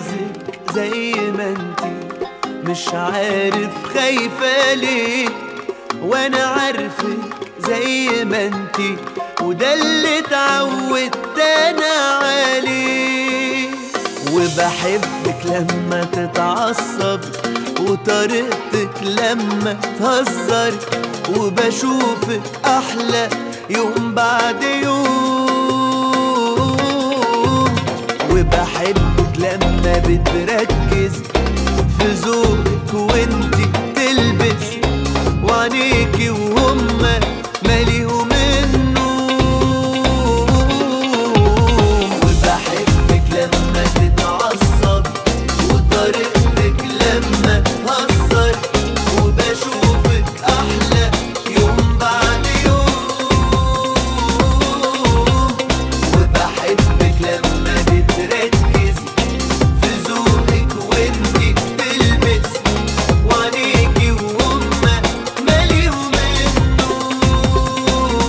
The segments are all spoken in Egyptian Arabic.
عايزك زي ما انتي مش عارف خايفة ليه وانا عارفك زي ما انتي وده اللي اتعودت انا عليه وبحبك لما تتعصب وطريقتك لما تهزر وبشوفك احلى يوم بعد يوم وبحبك لما بتركز في ذوقك وانتي بتلبس وعينيكي وهما ماليهم النوم وبحبك لما تتعصب وطريقتك لما تهزر وبشوفك احلى يوم بعد يوم وبحبك لما بتركز في ذوقك وانتي بتلبس وعينيكي وهما ماليهم النوم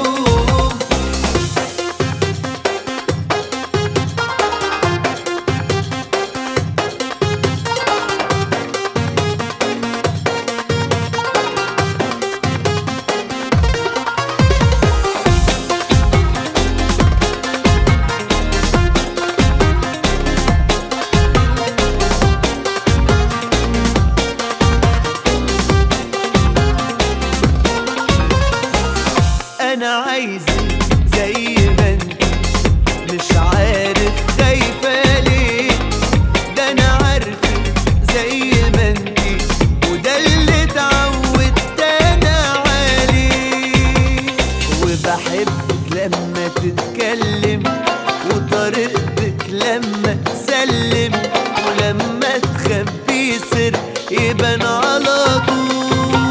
انا عايزك زي ما انت مش عارف خايفة ليه ده انا عارفك زي ما انت وده اللي اتعودت انا عليه وبحبك لما تتكلم وطريقتك لما تسلم ولما تخبي سر يبان على طول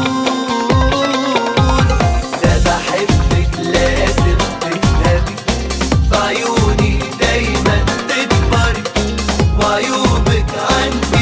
ده بحبك لازم تفهمي في عيوني دايما تكبري وعيوبك عندي